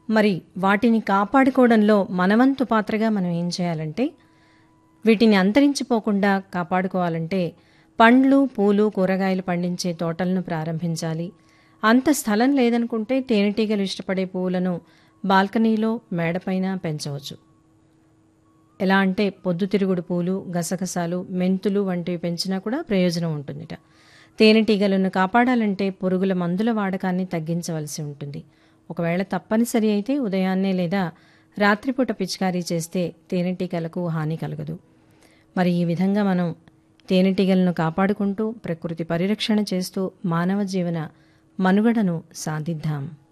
మరి వాటిని కాపాడుకోవడంలో మనవంతు పాత్రగా మనం ఏం చేయాలంటే వీటిని అంతరించిపోకుండా కాపాడుకోవాలంటే పండ్లు పూలు కూరగాయలు పండించే తోటలను ప్రారంభించాలి అంత స్థలం లేదనుకుంటే తేనెటీగలు ఇష్టపడే పువ్వులను బాల్కనీలో మేడపైన పెంచవచ్చు ఎలా అంటే పొద్దుతిరుగుడు పూలు గసగసాలు మెంతులు వంటివి పెంచినా కూడా ప్రయోజనం ఉంటుందిట తేనెటీగలను కాపాడాలంటే పురుగుల మందుల వాడకాన్ని తగ్గించవలసి ఉంటుంది ఒకవేళ తప్పనిసరి అయితే ఉదయాన్నే లేదా రాత్రిపూట పిచికారీ చేస్తే తేనెటీగలకు హాని కలగదు మరి ఈ విధంగా మనం తేనెటీగలను కాపాడుకుంటూ ప్రకృతి పరిరక్షణ చేస్తూ మానవ జీవన మనుగడను సాధిద్దాం